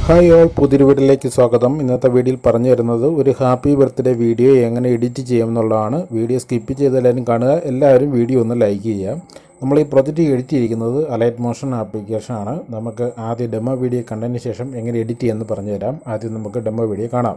hi all പുതിയൊരു വീഡിയോയിലേക്ക് സ്വാഗതം ഇന്നത്തെ വീഡിയോയിൽ പറഞ്ഞു തരുന്നത് ഒരു ഹാപ്പി ബർത്ത്ഡേ വീഡിയോ എങ്ങനെ എഡിറ്റ് ചെയ്യാം എന്നുള്ളതാണ് വീഡിയോ സ്കിപ്പ് ചെയ്ത് എല്ലാവരും കാണുക എല്ലാവരും വീഡിയോ ഒന്ന് ലൈക്ക് ചെയ്യുക നമ്മൾ ഈ പ്രൊജക്റ്റ് എഡിറ്റ് ചെയ്തിരിക്കുന്നത് അലൈറ്റ് മോഷൻ ആപ്ലിക്കേഷനാണ് നമുക്ക് ആദ്യം ഡെമോ വീഡിയോ കണ്ടതിന് ശേഷം എങ്ങനെ എഡിറ്റ് ചെയ്യാമെന്ന് പറഞ്ഞു തരാം ആദ്യം നമുക്ക് ഡെമോ വീഡിയോ കാണാം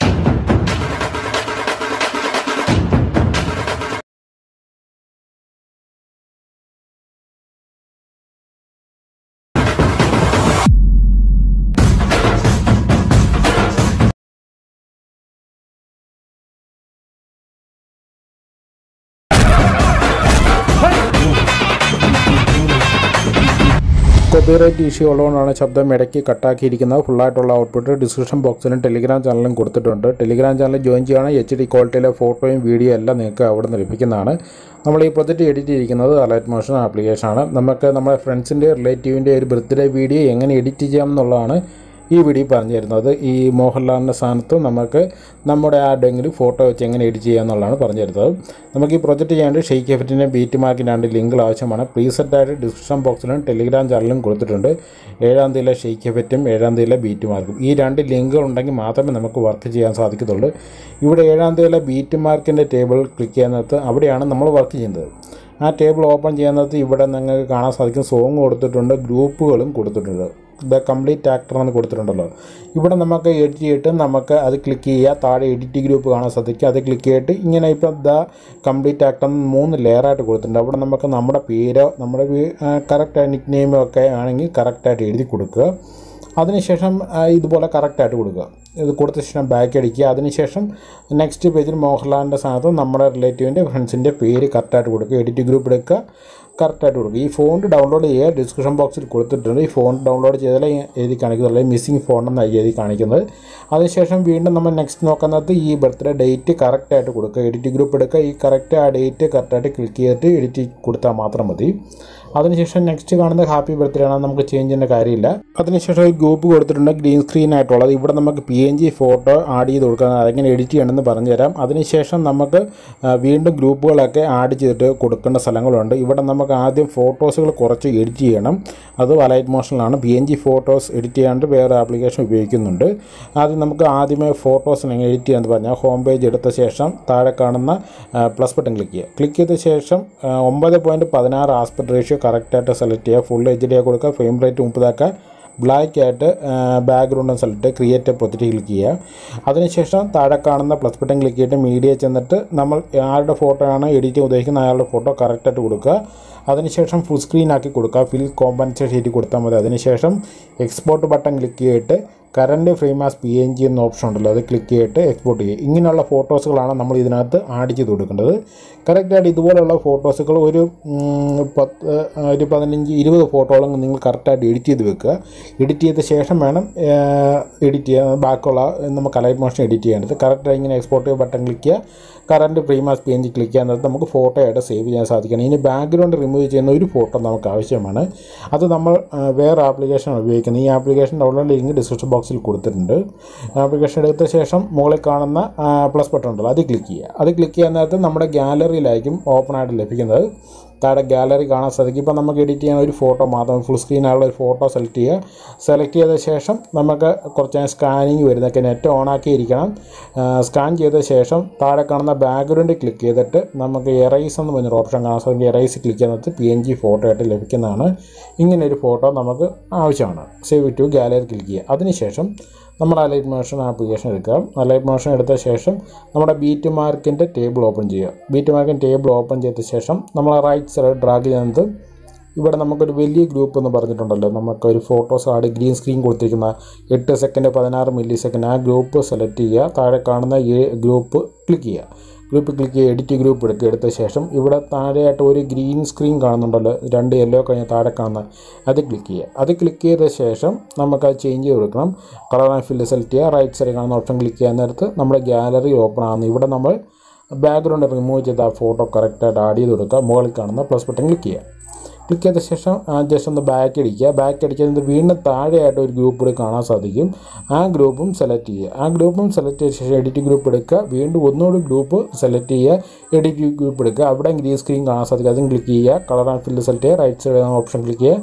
കോപ്പിറൈറ്റ് ഇഷ്യൂ ഉള്ളതുകൊണ്ടാണ് ശബ്ദം ഇടയ്ക്ക് കട്ടാക്കിയിരിക്കുന്നത് ഫുള്ളായിട്ടുള്ള ഔട്ട്പുട്ട് ഡിസ്ക്രിപ്ഷൻ ബോക്സിലും ടെലിഗ്രാം ചാനലും കൊടുത്തിട്ടുണ്ട് ടെലിഗ്രാം ചാനൽ ജോയിൻ ചെയ്യുകയാണെങ്കിൽ എച്ച് ഡി ക്വാളിറ്റിയിലെ ഫോട്ടോയും വീഡിയോ എല്ലാം നിങ്ങൾക്ക് അവിടെ നിന്ന് ലഭിക്കുന്നതാണ് നമ്മൾ ഈ പ്രൊജക്റ്റ് എഡിറ്റ് ചെയ്തിരിക്കുന്നത് അലൈറ്റ് മോഷൻ ആപ്ലിക്കേഷനാണ് നമുക്ക് നമ്മുടെ ഫ്രണ്ട്സിൻ്റെ റിലേറ്റീവിൻ്റെ ഒരു ബർത്ത്ഡേ വീഡിയോ എങ്ങനെ എഡിറ്റ് ചെയ്യാം എന്നുള്ളതാണ് ഈ വീഡിയോ പറഞ്ഞു തരുന്നത് ഈ മോഹൻലാലിൻ്റെ സ്ഥാനത്ത് നമുക്ക് നമ്മുടെ ആരുടെയെങ്കിലും ഫോട്ടോ വെച്ച് എങ്ങനെ എഡിറ്റ് ചെയ്യുക എന്നുള്ളതാണ് പറഞ്ഞു തരുന്നത് നമുക്ക് ഈ പ്രൊജക്റ്റ് ചെയ്യാണ്ട് ഷെയ്ക്ക് എഫറ്റിൻ്റെ ബീറ്റ് മാർക്കിൻ്റെ രണ്ട് ലിങ്കുകൾ ആവശ്യമാണ് പ്രീസെറ്റായിട്ട് ഡിസ്ക്രിപ്ഷൻ ബോക്സിലും ടെലിഗ്രാം ചാനലിലും കൊടുത്തിട്ടുണ്ട് ഏഴാം തീയതിയിലെ ഷെയ്ക്ക് എഫറ്റും ഏഴാം തീയതിയിലെ ബീറ്റ് മാർക്കും ഈ രണ്ട് ലിങ്കുകൾ ഉണ്ടെങ്കിൽ മാത്രമേ നമുക്ക് വർക്ക് ചെയ്യാൻ സാധിക്കത്തുള്ളൂ ഇവിടെ ഏഴാം തീയതിയിലെ ബീറ്റ് മാർക്കിൻ്റെ ടേബിൾ ക്ലിക്ക് ചെയ്യുന്നിടത്ത് അവിടെയാണ് നമ്മൾ വർക്ക് ചെയ്യുന്നത് ആ ടേബിൾ ഓപ്പൺ ചെയ്യുന്നത് ഇവിടെ നിങ്ങൾക്ക് കാണാൻ സാധിക്കും സോങ് കൊടുത്തിട്ടുണ്ട് ഗ്രൂപ്പുകളും കൊടുത്തിട്ടുണ്ട് ദ കംപ്ലീറ്റ് ആക്ടർ എന്ന് കൊടുത്തിട്ടുണ്ടല്ലോ ഇവിടെ നമുക്ക് എഡിറ്റ് ചെയ്തിട്ട് നമുക്ക് അത് ക്ലിക്ക് ചെയ്യുക താഴെ എഡിറ്റ് ഗ്രൂപ്പ് കാണാൻ സാധിക്കും അത് ക്ലിക്ക് ചെയ്തിട്ട് ഇങ്ങനെ ഇപ്പോൾ ദ കംപ്ലീറ്റ് ആക്ടർ എന്ന് മൂന്ന് ലെയറായിട്ട് കൊടുത്തിട്ടുണ്ട് അവിടെ നമുക്ക് നമ്മുടെ പേരോ നമ്മുടെ കറക്റ്റ് നിക് നെയിമോ ഒക്കെ ആണെങ്കിൽ കറക്റ്റായിട്ട് എഴുതി കൊടുക്കുക അതിനുശേഷം ആ, ഇതുപോലെ കറക്റ്റായിട്ട് കൊടുക്കുക ഇത് കൊടുത്ത ശേഷം ബാക്ക് അടിക്കുക അതിനുശേഷം നെക്സ്റ്റ് പേജിൽ മോഹൻലാലിൻ്റെ സ്ഥാനത്ത് നമ്മുടെ റിലേറ്റീവിൻ്റെ ഫ്രണ്ട്സിൻ്റെ പേര് കറക്റ്റായിട്ട് കൊടുക്കുക എഡിറ്റ് ഗ്രൂപ്പ് എടുക്കുക കറക്റ്റായിട്ട് കൊടുക്കുക ഈ ഫോണ്ട് ഡൗൺലോഡ് ചെയ്യുക ഡിസ്ക്രിപ്ഷൻ ബോക്സിൽ കൊടുത്തിട്ടുണ്ട് ഈ ഫോൺ ഡൗൺലോഡ് ചെയ്താലേ എഴുതി കാണിക്കുന്നുള്ളൂ മിസ്സിംഗ് ഫോൺ എന്നാണ് എഴുതി കാണിക്കുന്നത് അതിനുശേഷം വീണ്ടും നമ്മൾ നെക്സ്റ്റ് നോക്കുന്നത് ഈ ബർത്ത്ഡേ ഡേറ്റ് കറക്റ്റായിട്ട് കൊടുക്കുക എഡിറ്റ് ഗ്രൂപ്പ് എടുക്കുക ഈ കറക്റ്റ് ആ ഡേറ്റ് കറക്റ്റായിട്ട് ക്ലിക്ക് ചെയ്തിട്ട് എഡിറ്റ് കൊടുത്താൽ മാത്രം മതി അതിനുശേഷം നെക്സ്റ്റ് കാണുന്ന ഹാപ്പി ബർത്ത്ഡേ ആണ് നമുക്ക് ചേഞ്ച് ചെയ്യേണ്ട കാര്യമില്ല അതിനുശേഷം ഒരു ഗ്രൂപ്പ് കൊടുത്തിട്ടുണ്ട് ഗ്രീൻ സ്ക്രീൻ ആയിട്ടുള്ളത് ഇവിടെ നമുക്ക് P N G photo add ചെയ്ത് കൊടുക്കുക അതെങ്ങനെ എഡിറ്റ് ചെയ്യണമെന്ന് പറഞ്ഞു തരാം അതിനുശേഷം നമുക്ക് ആ, വീണ്ടും ഗ്രൂപ്പുകളൊക്കെ ആഡ് ചെയ്തിട്ട് കൊടുക്കേണ്ട സ്ഥലങ്ങളുണ്ട് ഇവിടെ നമുക്ക് ആദ്യം ഫോട്ടോസുകൾ കുറച്ച് എഡിറ്റ് ചെയ്യണം അത് വലൈറ്റ് മോഷനിലാണ് P N G photos edit ചെയ്യാണ്ട് വേറെ ആപ്ലിക്കേഷൻ ഉപയോഗിക്കുന്നുണ്ട് ആദ്യം നമുക്ക് ആദ്യമേ ഫോട്ടോസ് എങ്ങനെ എഡിറ്റ് ചെയ്യാമെന്ന് പറഞ്ഞാൽ ഹോം പേജ് എടുത്ത ശേഷം താഴെ കാണുന്ന പ്ലസ് ബട്ടൺ ക്ലിക്ക് ചെയ്യുക ക്ലിക്ക് ചെയ്ത ശേഷം ഒമ്പത് പോയിൻറ്റ് പതിനാറ് ആസ്പെക്ട് റേഷ്യോ കറക്റ്റായിട്ട് സെലക്ട് ചെയ്യുക ഫുൾ എച്ച് ഡി കൊടുക്കുക ഫ്രെയിം റേറ്റ് മുപ്പതാക്കുക ബ്ലാക്ക് ആയിട്ട് ബാക്ക്ഗ്രൗണ്ടും സെലക്ട് ക്രിയേറ്റ് പ്രൊജക്റ്റ് ക്ലിക്ക് ചെയ്യുക അതിനുശേഷം താഴെ കാണുന്ന പ്ലസ് ബട്ടൺ ക്ലിക്ക് ചെയ്തിട്ട് മീഡിയ ചെന്നിട്ട് നമ്മൾ ആരുടെ ഫോട്ടോ ആണ് എഡിറ്റ് ഉദ്ദേശിക്കുന്ന അയാളുടെ ഫോട്ടോ കറക്റ്റായിട്ട് കൊടുക്കുക അതിനുശേഷം ഫുൾ സ്ക്രീൻ ആക്കി കൊടുക്കുക ഫിൽ കോമ്പൻസേഷൻ ഷീറ്റ് കൊടുത്താൽ മതി അതിനുശേഷം എക്സ്പോർട്ട് ബട്ടൺ ക്ലിക്ക് ചെയ്തിട്ട് current frame as P N G എന്ന ഓപ്ഷൻ ഉണ്ടല്ലോ അത് ക്ലിക്ക് ചെയ്തിട്ട് എക്സ്പോർട്ട് ചെയ്യുക ഇങ്ങനെയുള്ള ഫോട്ടോസുകളാണ് നമ്മൾ ഇതിനകത്ത് ആഡ് ചെയ്ത് കൊടുക്കേണ്ടത് കറക്റ്റായിട്ട് ഇതുപോലുള്ള ഫോട്ടോസുകൾ ഒരു ഉം, പത്ത് ഒരു പതിനഞ്ച് ഇരുപത് ഫോട്ടോകളും നിങ്ങൾ കറക്റ്റായിട്ട് എഡിറ്റ് ചെയ്ത് വെക്കുക എഡിറ്റ് ചെയ്ത ശേഷം വേണം എഡിറ്റ് ചെയ്യാൻ ബാക്കിയുള്ള നമുക്ക് അലൈറ്റ് മോഷൻ എഡിറ്റ് ചെയ്യേണ്ടത് കറക്റ്റായി ഇങ്ങനെ എക്സ്പോർട്ട് ബട്ടൺ ക്ലിക്ക് ചെയ്യുക current frame as P N G click ചെയ്യാൻ നേരത്ത് നമുക്ക് ഫോട്ടോ ആയിട്ട് സേവ് ചെയ്യാൻ സാധിക്കണം ഇനി ബാക്ക്ഗ്രൗണ്ട് റിമൂവ് ചെയ്യുന്ന ഒരു ഫോട്ടോ നമുക്ക് ആവശ്യമാണ് അത് നമ്മൾ ആ, വേറെ ആപ്ലിക്കേഷൻ ഉപയോഗിക്കുന്നത് ഈ ആപ്ലിക്കേഷൻ ഡൗൺലോഡ് ലിങ്ക് ഡിസ്ക്രിപ്ഷൻ ബോക്സിൽ കൊടുത്തിട്ടുണ്ട് ആപ്ലിക്കേഷൻ എടുത്ത ശേഷം മുകളിൽ കാണുന്ന പ്ലസ് ബട്ടൺ ഉണ്ടല്ലോ അത് ക്ലിക്ക് ചെയ്യുക അത് ക്ലിക്ക് ചെയ്യാൻ നേരത്ത് നമ്മുടെ ഗാലറിയിലായിരിക്കും ഓപ്പൺ ആയിട്ട് ലഭിക്കുന്നത് താഴെ ഗാലറി കാണാൻ സാധിക്കും ഇപ്പോൾ നമുക്ക് എഡിറ്റ് ചെയ്യാൻ ഒരു ഫോട്ടോ മാത്രം ഫുൾ സ്ക്രീനായുള്ള ഒരു ഫോട്ടോ സെലക്ട് ചെയ്യുക സെലക്ട് ചെയ്ത ശേഷം നമുക്ക് കുറച്ച് സ്കാനിങ് വരുന്നൊക്കെ നെറ്റ് ഓണാക്കി ഇരിക്കണം സ്കാൻ ചെയ്ത ശേഷം താഴെ കാണുന്ന ബാക്ക്ഗ്രൗണ്ട് ക്ലിക്ക് ചെയ്തിട്ട് നമുക്ക് എറൈസ് എന്ന് പറഞ്ഞൊരു ഓപ്ഷൻ കാണാൻ സാധിക്കും എറൈസ് ക്ലിക്ക് ചെയ്യുന്നത് പി എൻ ജി ഫോട്ടോ ആയിട്ട് ലഭിക്കുന്നതാണ് ഇങ്ങനെ ഒരു ഫോട്ടോ നമുക്ക് ആവശ്യമാണ് സേവ് ടു ഗാലറി ക്ലിക്ക് ചെയ്യുക അതിനുശേഷം നമ്മൾ അലൈറ്റ് മോഷൻ ആപ്ലിക്കേഷൻ എടുക്കുക അലൈറ്റ് മോഷൻ എടുത്ത ശേഷം നമ്മുടെ ബീറ്റ് മാർക്കിൻ്റെ ടേബിൾ ഓപ്പൺ ചെയ്യുക ബീറ്റ് മാർക്കിൻ്റെ ടേബിൾ ഓപ്പൺ ചെയ്ത ശേഷം നമ്മൾ റൈറ്റ് സൈഡ് ഡ്രാഗ് ചെയ്യുന്നത് ഇവിടെ നമുക്കൊരു വലിയ ഗ്രൂപ്പ് എന്ന് പറഞ്ഞിട്ടുണ്ടല്ലോ നമുക്കൊരു ഫോട്ടോസ് ആഡ് ഗ്രീൻ സ്ക്രീൻ കൊടുത്തിരിക്കുന്ന എട്ട് സെക്കൻഡ് പതിനാറ് മില്ലി സെക്കൻഡ് ആ ഗ്രൂപ്പ് സെലക്ട് ചെയ്യുക താഴെ കാണുന്ന ഈ ഗ്രൂപ്പ് ക്ലിക്ക് ചെയ്യുക ഗ്രൂപ്പ് ക്ലിക്ക് ചെയ്യുക എഡിറ്റ് ഗ്രൂപ്പ് എടുക്കുക എടുത്ത ശേഷം ഇവിടെ താഴെയായിട്ട് ഒരു ഗ്രീൻ സ്ക്രീൻ കാണുന്നുണ്ടല്ലോ രണ്ട് യെല്ലോ കഴിഞ്ഞ് താഴെ കാണുന്ന അത് ക്ലിക്ക് ചെയ്യുക അത് ക്ലിക്ക് ചെയ്ത ശേഷം നമുക്ക് അത് ചേഞ്ച് ചെയ്ത് കൊടുക്കണം കളർ ആൻഡ് ഫില്ല് സെലക്ട് ചെയ്യുക റൈറ്റ് സൈഡിൽ കാണുന്ന ഓപ്ഷൻ ക്ലിക്ക് ചെയ്യാൻ നേരത്ത് നമ്മുടെ ഗാലറി ഓപ്പൺ ആകുന്നു ഇവിടെ നമ്മൾ ബാക്ക്ഗ്രൗണ്ട് റിമൂവ് ചെയ്ത ആ ഫോട്ടോ കറക്റ്റായിട്ട് ആഡ് ചെയ്ത് കൊടുക്കുക മുകളിൽ കാണുന്ന പ്ലസ് ബട്ടൺ ക്ലിക്ക് ചെയ്യുക ക്ലിക്ക് ചെയ്ത ശേഷം ജസ്റ്റ് ഒന്ന് ബാക്ക് അടിക്കുക ബാക്ക് അടിക്കുന്നത് വീണ്ടും താഴെയായിട്ട് ഒരു ഗ്രൂപ്പ് കൂടി കാണാൻ സാധിക്കും ആ ഗ്രൂപ്പും സെലക്ട് ചെയ്യുക ആ ഗ്രൂപ്പും സെലക്ട് ചെയ്ത ശേഷം എഡിറ്റ് ഗ്രൂപ്പ് എടുക്കുക വീണ്ടും ഒന്നുകൂടി ഗ്രൂപ്പ് സെലക്ട് ചെയ്യുക എഡിറ്റ് ഗ്രൂപ്പ് എടുക്കുക അവിടെ ഗ്രീൻ സ്ക്രീൻ കാണാൻ സാധിക്കും അതും ക്ലിക്ക് ചെയ്യുക കളർ ആൻഡ് ഫില്ല് സെലക്ട് ചെയ്യുക റൈറ്റ് സൈഡ് ഓപ്ഷൻ ക്ലിക്ക് ചെയ്യുക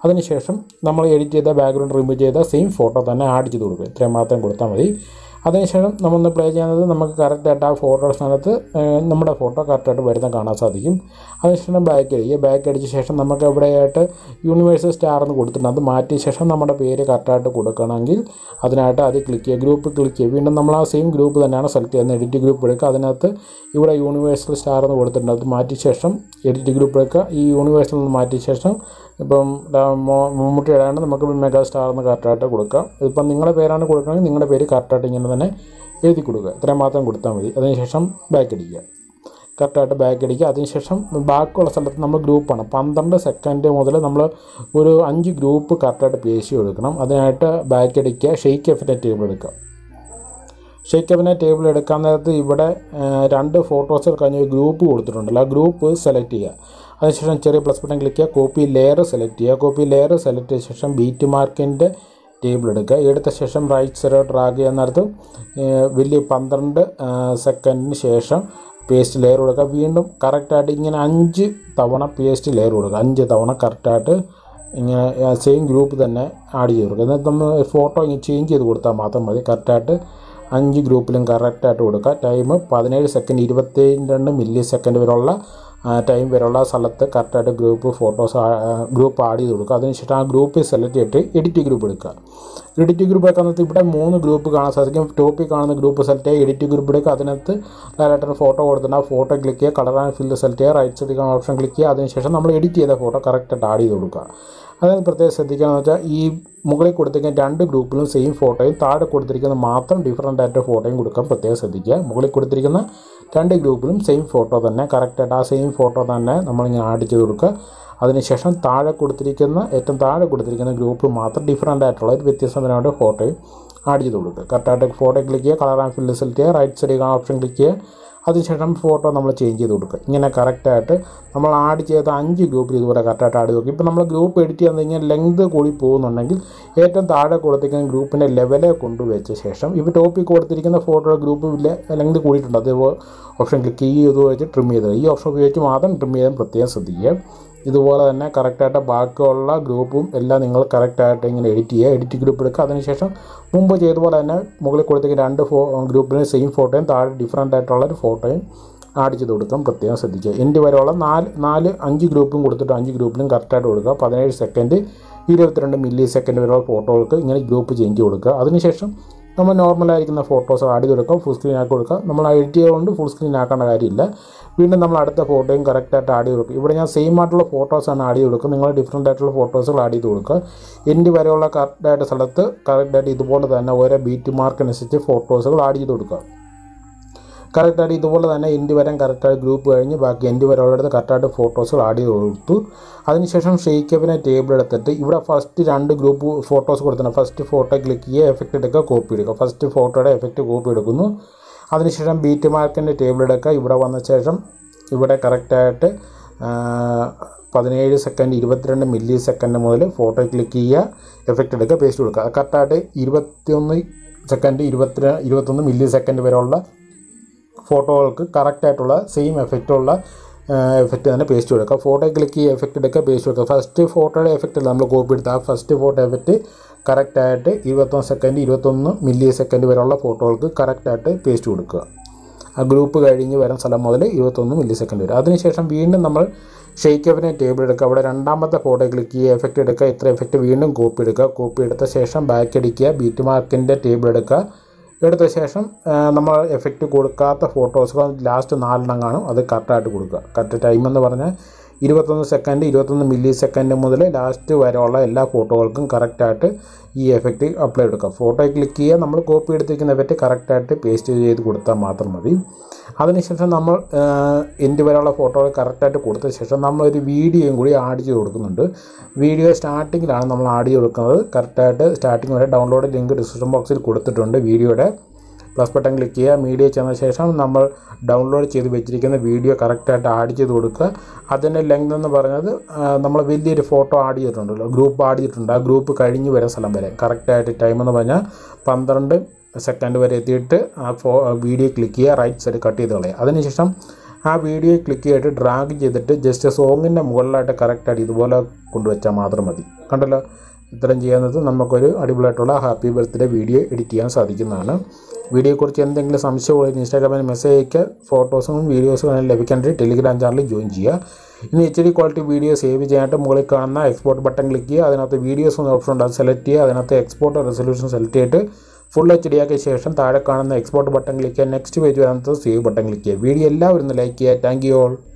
അതിനുശേഷം നമ്മൾ എഡിറ്റ് ചെയ്ത ബാക്ക്ഗ്രൗണ്ട് റിമൂവ് ചെയ്ത സെയിം ഫോട്ടോ തന്നെ ആഡ് ചെയ്ത് കൊടുക്കുക ഇത്രയും മാത്രം കൊടുത്താൽ മതി അതിനുശേഷം നമ്മളൊന്ന് പ്ലേ ചെയ്യുന്നത് നമുക്ക് കറക്റ്റായിട്ട് ആ ഫോട്ടോ സ്ഥാനത്ത് ഏഹ്, നമ്മുടെ ഫോട്ടോ കറക്റ്റായിട്ട് വരുന്ന കാണാൻ സാധിക്കും അതിനുശേഷം ബാക്ക് അടിക്കുക ബാക്ക് അടിച്ച ശേഷം നമുക്ക് എവിടെയായിട്ട് യൂണിവേഴ്സൽ സ്റ്റാർ എന്ന് കൊടുത്തിട്ടുണ്ട് അത് മാറ്റിയ ശേഷം നമ്മുടെ പേര് കറക്റ്റായിട്ട് കൊടുക്കണമെങ്കിൽ അതിനായിട്ട് അത് ക്ലിക്ക് ചെയ്യുക ഗ്രൂപ്പ് ക്ലിക്ക് ചെയ്യുക വീണ്ടും നമ്മൾ ആ സെയിം ഗ്രൂപ്പ് തന്നെയാണ് സെലക്ട് ചെയ്യുന്നത് എഡിറ്റ് ഗ്രൂപ്പ് എടുക്കുക അതിനകത്ത് ഇവിടെ യൂണിവേഴ്സൽ സ്റ്റാർ എന്ന് കൊടുത്തിട്ടുണ്ട് അത് മാറ്റിയ ശേഷം എഡിറ്റ് ഗ്രൂപ്പ് എടുക്കുക ഈ യൂണിവേഴ്സൽ നിന്ന് മാറ്റിയ ശേഷം ഇപ്പം ദാ മോ- മമ്മൂട്ടി ഇടാണ്ട് നമുക്ക് മെഗാ സ്റ്റാർ എന്ന് കറക്റ്റായിട്ട് കൊടുക്കാം ഇതിപ്പം നിങ്ങളുടെ പേരാണ് കൊടുക്കണമെങ്കിൽ നിങ്ങളുടെ പേര് കറക്റ്റായിട്ട് ഇങ്ങനെ തന്നെ എഴുതി കൊടുക്കുക ഇത്രയും മാത്രം കൊടുത്താൽ മതി അതിനുശേഷം ബാക്ക് അടിക്കുക കറക്റ്റായിട്ട് ബാക്ക് അടിക്കുക അതിനുശേഷം ബാക്കിയുള്ള സ്ഥലത്ത് നമ്മൾ ഗ്രൂപ്പാണ് പന്ത്രണ്ട് സെക്കൻഡ് മുതൽ നമ്മൾ ഒരു അഞ്ച് ഗ്രൂപ്പ് കറക്റ്റായിട്ട് പേശി കൊടുക്കണം അതിനായിട്ട് ബാക്ക് അടിക്കുക ഷെയ്ക്ക് എഫിൻ്റെ ടേബിൾ എടുക്കുക ഷെയ്ക്ക് എഫിൻ്റെ ടേബിൾ എടുക്കാൻ നേരത്ത് ഇവിടെ ആ, രണ്ട് ഫോട്ടോസ് കഴിഞ്ഞ ഒരു ഗ്രൂപ്പ് കൊടുത്തിട്ടുണ്ടല്ലോ ആ ഗ്രൂപ്പ് സെലക്ട് ചെയ്യുക അതിനുശേഷം ചെറിയ പ്ലസ് ബട്ടൺ ക്ലിക്ക് ചെയ്യുക കോപ്പി ലെയർ സെലക്ട് ചെയ്യുക കോപ്പി ലെയർ സെലക്ട് ചെയ്ത ശേഷം ബീറ്റ് മാർക്കിൻ്റെ ടേബിൾ എടുക്കുക എടുത്ത ശേഷം റൈറ്റ് സൈഡ് ഡ്രാഗ് ചെയ്യാൻ നേരത്ത് ഏ, വലിയ പന്ത്രണ്ട് സെക്കൻഡിന് ശേഷം പേസ്റ്റ് ലെയർ കൊടുക്കുക വീണ്ടും കറക്റ്റായിട്ട് ഇങ്ങനെ അഞ്ച് തവണ പേസ്റ്റ് ലെയർ കൊടുക്കുക അഞ്ച് തവണ കറക്റ്റായിട്ട് ഇങ്ങനെ സെയിം ഗ്രൂപ്പ് തന്നെ ആഡ് ചെയ്ത് കൊടുക്കുക എന്നിട്ട് നമ്മൾ ഫോട്ടോ ഇങ്ങനെ ചേഞ്ച് ചെയ്ത് കൊടുത്താൽ മാത്രം മതി കറക്റ്റായിട്ട് അഞ്ച് ഗ്രൂപ്പിലും കറക്റ്റായിട്ട് കൊടുക്കുക ടൈം പതിനേഴ് സെക്കൻഡ് ഇരുപത്തി രണ്ട് മില്ലി സെക്കൻഡ് വരെയുള്ള ടൈം വരെയുള്ള സ്ഥലത്ത് കറക്റ്റായിട്ട് ഗ്രൂപ്പ് ഫോട്ടോസ് ഗ്രൂപ്പ് ആഡ് ചെയ്ത് കൊടുക്കുക അതിനുശേഷം ആ ഗ്രൂപ്പ് സെലക്ട് ചെയ്തിട്ട് എഡിറ്റ് ഗ്രൂപ്പ് എടുക്കുക എഡിറ്റ് ഗ്രൂപ്പ് എടുക്കുന്നത് ഇവിടെ മൂന്ന് ഗ്രൂപ്പ് കാണാൻ സാധിക്കും ടോപ്പിൽ കാണുന്ന ഗ്രൂപ്പ് സെലക്ട് ചെയ്യുക എഡിറ്റ് ഗ്രൂപ്പ് എടുക്കുക അതിനകത്ത് ഡയറക്ടർ ഫോട്ടോ കൊടുത്തിട്ട് ആ ഫോട്ടോ ക്ലിക്ക് ചെയ്യുക കളർ ആൻഡ് ഫില്ല് സെലക്ട് ചെയ്യുക റൈറ്റ് സൈഡിൽ കാണുന്ന ഓപ്ഷൻ ക്ലിക്ക് ചെയ്യുക അതിനുശേഷം നമ്മൾ എഡിറ്റ് ചെയ്ത ഫോട്ടോ കറക്റ്റായിട്ട് ആഡ് ചെയ്ത് കൊടുക്കുക അതായത് പ്രത്യേകം ശ്രദ്ധിക്കുകയെന്ന് വെച്ചാൽ ഈ മുകളിൽ കൊടുത്തിരിക്കുന്ന രണ്ട് ഗ്രൂപ്പിലും സെയിം ഫോട്ടോയും താഴെ കൊടുത്തിരിക്കുന്ന മാത്രം ഡിഫറൻ്റ് ആയിട്ട് ഫോട്ടോയും കൊടുക്കാൻ പ്രത്യേകം ശ്രദ്ധിക്കുക മുകളിൽ കൊടുത്തിരിക്കുന്ന രണ്ട് ഗ്രൂപ്പിലും സെയിം ഫോട്ടോ തന്നെ കറക്റ്റായിട്ട് ആ സെയിം ഫോട്ടോ തന്നെ നമ്മളിങ്ങനെ ആഡ് ചെയ്ത് കൊടുക്കുക അതിനുശേഷം താഴെ കൊടുത്തിരിക്കുന്ന ഏറ്റവും താഴെ കൊടുത്തിരിക്കുന്ന ഗ്രൂപ്പ് മാത്രം ഡിഫറൻ്റ് ആയിട്ടുള്ള ഒരു വ്യത്യസ്തപരമായിട്ട് ഫോട്ടോയും ആഡ് ചെയ്ത് കൊടുക്കുക കറക്റ്റായിട്ട് ഫോട്ടോ ക്ലിക്ക് ചെയ്യുക കളർ ആൻഡ് ഫില്ല് സെലക്ട് ചെയ്യുക റൈറ്റ് സൈഡിൽ ഓപ്ഷൻ ക്ലിക്ക് ചെയ്യുക അതിനുശേഷം ഫോട്ടോ നമ്മൾ ചേഞ്ച് ചെയ്ത് കൊടുക്കുക ഇങ്ങനെ കറക്റ്റായിട്ട് നമ്മൾ ആഡ് ചെയ്ത അഞ്ച് ഗ്രൂപ്പിൽ ഇതുപോലെ കറക്റ്റായിട്ട് ആഡ് ചെയ്ത് കൊടുക്കും ഇപ്പോൾ നമ്മൾ ഗ്രൂപ്പ് എഡിറ്റ് ചെയ്യാൻ കഴിഞ്ഞാൽ ലെങ്ത് കൂടി പോകുന്നുണ്ടെങ്കിൽ ഏറ്റവും താഴെ കൊടുത്തിരിക്കുന്ന ഗ്രൂപ്പിൻ്റെ ലെവലെ കൊണ്ടുവച്ച ശേഷം ഇപ്പോൾ ടോപ്പിൽ കൊടുത്തിരിക്കുന്ന ഫോട്ടോ ഗ്രൂപ്പ് ലെങ്ത് കൂടിയിട്ടുണ്ട് അത് ഓപ്ഷൻ ക്ലിക്ക് ചെയ്ത് വെച്ച് ട്രിം ചെയ്ത് ഈ ഓപ്ഷൻ ഉപയോഗിച്ച് മാത്രം ട്രിം ചെയ്യാൻ പ്രത്യേകം ശ്രദ്ധിക്കുക ഇതുപോലെ തന്നെ കറക്റ്റായിട്ട് ബാക്കിയുള്ള ഗ്രൂപ്പും എല്ലാം നിങ്ങൾ കറക്റ്റായിട്ട് ഇങ്ങനെ എഡിറ്റ് ചെയ്യുക എഡിറ്റ് ഗ്രൂപ്പ് എടുക്കുക അതിനുശേഷം മുമ്പ് ചെയ്ത പോലെ തന്നെ മുകളിൽ കൊടുത്തിരിക്കുന്ന രണ്ട് ഫോ ഗ്രൂപ്പിന് സെയിം ഫോട്ടോയും താഴെ ഡിഫറൻ്റ് ആയിട്ടുള്ള ഒരു ഫോട്ടോയും ആഡ് ചെയ്ത് കൊടുക്കാം പ്രത്യേകം ശ്രദ്ധിക്കുക എൻ്റെ വരെയുള്ള നാല് നാല് അഞ്ച് ഗ്രൂപ്പും കൊടുത്തിട്ട് അഞ്ച് ഗ്രൂപ്പിലും കറക്റ്റായിട്ട് കൊടുക്കുക പതിനേഴ് സെക്കൻഡ് ഇരുപത്തിരണ്ട് മില്ലി സെക്കൻഡ് വരെയുള്ള ഫോട്ടോകൾക്ക് ഇങ്ങനെ ഗ്രൂപ്പ് ചേഞ്ച് കൊടുക്കുക അതിനുശേഷം നമ്മൾ നോർമലായിരിക്കുന്ന ഫോട്ടോസ് ആഡ് ചെയ്ത് കൊടുക്കുക ഫുൾ സ്ക്രീൻ ആക്കി കൊടുക്കുക നമ്മൾ എഡിറ്റ് ചെയ്തുകൊണ്ട് ഫുൾ സ്ക്രീൻ ആക്കേണ്ട കാര്യമില്ല വീണ്ടും നമ്മൾ അടുത്ത ഫോട്ടോയും കറക്റ്റായിട്ട് ആഡ് ചെയ്ത് കൊടുക്കുക ഇവിടെ ഞാൻ സെയിം ആയിട്ടുള്ള ഫോട്ടോസാണ് ആഡ് ചെയ്ത് കൊടുക്കുക നിങ്ങൾ ഡിഫറെൻ്റ് ആയിട്ടുള്ള ഫോട്ടോസുകൾ ആഡ് ചെയ്ത് കൊടുക്കുക എൻ്റെ വരെയുള്ള കറക്റ്റായിട്ട് സ്ഥലത്ത് കറക്റ്റായിട്ട് ഇതുപോലെ തന്നെ ഓരോ ബീറ്റ് മാർക്ക് അനുസരിച്ച് ഫോട്ടോസുകൾ ആഡ് ചെയ്ത് കൊടുക്കുക കറക്റ്റായിട്ട് ഇതുപോലെ തന്നെ എൻ്റെ വരെ കറക്റ്റായിട്ട് ഗ്രൂപ്പ് കഴിഞ്ഞ് ബാക്കി എൻ്റെ വരെ ഉള്ളിടത്ത് കറക്റ്റായിട്ട് ഫോട്ടോസുകൾ ആഡ് ചെയ്ത് കൊടുത്തു അതിനുശേഷം ഷെയ്ക്കപ്പിനെ ടേബിൾ എടുത്തിട്ട് ഇവിടെ ഫസ്റ്റ് രണ്ട് ഗ്രൂപ്പ് ഫോട്ടോസ് കൊടുത്തിട്ടുണ്ട് ഫസ്റ്റ് ഫോട്ടോ ക്ലിക്ക് ചെയ്യുക എഫക്റ്റ് എടുക്കുക കോപ്പി എടുക്കുക ഫസ്റ്റ് ഫോട്ടോയുടെ എഫക്റ്റ് കോപ്പി എടുക്കുന്നു അതിനുശേഷം ബീറ്റ് മാർക്കിൻ്റെ ടേബിൾ എടുക്കുക ഇവിടെ വന്ന ശേഷം ഇവിടെ കറക്റ്റായിട്ട് പതിനേഴ് സെക്കൻഡ് ഇരുപത്തിരണ്ട് മില്ലി സെക്കൻഡ് മുതൽ ഫോട്ടോ ക്ലിക്ക് ചെയ്യുക എഫക്റ്റ് എടുക്കുക പേസ്റ്റ് കൊടുക്കുക അത് കറക്റ്റായിട്ട് ഇരുപത്തിയൊന്ന് സെക്കൻഡ് ഇരുപത്തി ഇരുപത്തൊന്ന് മില്ലി സെക്കൻഡ് വരെയുള്ള ഫോട്ടോകൾക്ക് കറക്റ്റായിട്ടുള്ള സെയിം എഫക്റ്റുള്ള എഫക്റ്റ് തന്നെ പേസ്റ്റ് കൊടുക്കുക ഫോട്ടോ ക്ലിക്ക് ചെയ്യുക എഫക്റ്റ് എടുക്കുക പേസ്റ്റ് കൊടുക്കുക ഫസ്റ്റ് ഫോട്ടോയുടെ എഫക്റ്റ് നമ്മൾ കോപ്പി എടുത്ത ആ ഫസ്റ്റ് ഫോട്ടോ എഫക്റ്റ് കറക്റ്റായിട്ട് ഇരുപത്തൊന്ന് സെക്കൻഡ് ഇരുപത്തൊന്ന് മില്ലി സെക്കൻഡ് വരെയുള്ള ഫോട്ടോകൾക്ക് കറക്റ്റായിട്ട് പേസ്റ്റ് കൊടുക്കുക ആ ഗ്രൂപ്പ് കഴിഞ്ഞ് വരുന്ന സ്ഥലം മുതൽ ഇരുപത്തൊന്ന് മില്ലി സെക്കൻഡ് വരെ അതിനുശേഷം വീണ്ടും നമ്മൾ ഷെയ്ക്കപ്പിനെ ടേബിൾ എടുക്കുക അവിടെ രണ്ടാമത്തെ ഫോട്ടോ ക്ലിക്ക് ചെയ്യുക എഫക്റ്റ് എടുക്കുക ഇത്ര എഫക്റ്റ് വീണ്ടും കോപ്പി എടുക്കുക കോപ്പി എടുത്ത ശേഷം ബാക്ക് അടിക്കുക ബീറ്റ് മാർക്കിൻ്റെ ടേബിൾ എടുക്കുക എടുത്ത ശേഷം ആ, നമ്മൾ എഫക്റ്റ് കൊടുക്കാത്ത ഫോട്ടോസുകൾ ലാസ്റ്റ് നാലെണ്ണം കാണും അത് കറക്റ്റായിട്ട് കൊടുക്കുക കറക്റ്റ് ടൈം എന്ന് പറഞ്ഞാൽ ഇരുപത്തൊന്ന് സെക്കൻഡ് ഇരുപത്തൊന്ന് മില്ലി സെക്കൻഡ് മുതൽ ലാസ്റ്റ് വരെയുള്ള എല്ലാ ഫോട്ടോകൾക്കും കറക്റ്റായിട്ട് ഈ എഫക്റ്റ് അപ്ലൈ എടുക്കുക ഫോട്ടോ ക്ലിക്ക് ചെയ്യുക നമ്മൾ കോപ്പി എടുത്തിരിക്കുന്ന എഫക്റ്റ് കറക്റ്റായിട്ട് പേസ്റ്റ് ചെയ്ത് കൊടുത്താൽ മാത്രം മതി അതിനുശേഷം നമ്മൾ എൻ്റെ വരെയുള്ള ഫോട്ടോകൾ കറക്റ്റായിട്ട് കൊടുത്ത ശേഷം നമ്മളൊരു വീഡിയോയും കൂടി ആഡ് ചെയ്ത് കൊടുക്കുന്നുണ്ട് വീഡിയോ സ്റ്റാർട്ടിങ്ങിലാണ് നമ്മൾ ആഡ് ചെയ്ത് കൊടുക്കുന്നത് കറക്റ്റായിട്ട് സ്റ്റാർട്ടിങ് വരെ ഡൗൺലോഡ് ലിങ്ക് ഡിസ്ക്രിപ്ഷൻ ബോക്സിൽ കൊടുത്തിട്ടുണ്ട് വീഡിയോയുടെ പ്ലസ് ബട്ടൺ ക്ലിക്ക് ചെയ്യുക മീഡിയ ചെന്ന ശേഷം നമ്മൾ ഡൗൺലോഡ് ചെയ്ത് വെച്ചിരിക്കുന്ന വീഡിയോ കറക്റ്റായിട്ട് ആഡ് ചെയ്ത് കൊടുക്കുക അതിൻ്റെ ലെങ്ത് എന്ന് പറഞ്ഞത് ആ, നമ്മൾ വലിയൊരു ഫോട്ടോ ആഡ് ചെയ്തിട്ടുണ്ടല്ലോ ഗ്രൂപ്പ് ആഡ് ചെയ്തിട്ടുണ്ട് ആ ഗ്രൂപ്പ് കഴിഞ്ഞ് വരുന്ന സ്ഥലം വരെ കറക്റ്റായിട്ട് ടൈം എന്ന് പറഞ്ഞാൽ പന്ത്രണ്ട് സെക്കൻഡ് വരെ എത്തിയിട്ട് ആ ഫോ വീഡിയോ ക്ലിക്ക് ചെയ്യുക റൈറ്റ് സൈഡ് കട്ട് ചെയ്ത് കളയുക അതിനുശേഷം ആ വീഡിയോ ക്ലിക്ക് ചെയ്തിട്ട് ഡ്രാഗ് ചെയ്തിട്ട് ജസ്റ്റ് സോങ്ങിൻ്റെ മുകളിലായിട്ട് കറക്റ്റായിട്ട് ഇതുപോലെ കൊണ്ടുവച്ചാൽ മാത്രം മതി കണ്ടല്ലോ ഇത്രയും ചെയ്യുന്നത് നമുക്കൊരു അടിപൊളിയായിട്ടുള്ള ഹാപ്പി ബർത്ത്ഡേ വീഡിയോ എഡിറ്റ് ചെയ്യാൻ സാധിക്കുന്നതാണ് വീഡിയോയെക്കുറിച്ച് എന്തെങ്കിലും സംശയമുള്ള ഇൻസ്റ്റാഗ്രാമിൽ മെസ്സേജ് അയക്കുക ഫോട്ടോസും വീഡിയോസും എല്ലാം ലഭിക്കാനായിട്ട് ടെലിഗ്രാം ചാനൽ ജോയിൻ ചെയ്യുക ഇനി H D quality video save ചെയ്യാനായിട്ട് മുകളിൽ കാണുന്ന എക്സ്പോർട്ട് ബട്ടൺ ക്ലിക്ക് ചെയ്യുക അതിനകത്ത് വീഡിയോസ് എന്ന ഓപ്ഷൻ ഉണ്ട് അത് സെലക്ട് ചെയ്യുക അതിനകത്ത് എക്സ്പോർട്ട് റെസൊല്യൂഷൻ സെലക്ട് ചെയ്തിട്ട് ഫുൾ എച്ച് ഡി ആക്കിയ ശേഷം താഴെ കാണുന്ന എക്സ്പോർട്ട് ബട്ടൺ ക്ലിക്ക് ചെയ്യുക നെക്സ്റ്റ് പേജ് അതിനകത്ത് സേവ് ബട്ടൺ ക്ലിക്ക് ചെയ്യുക വീഡിയോ എല്ലാവരും ഒന്ന് ലൈക്ക് ചെയ്യുക താങ്ക് യു ഓൾ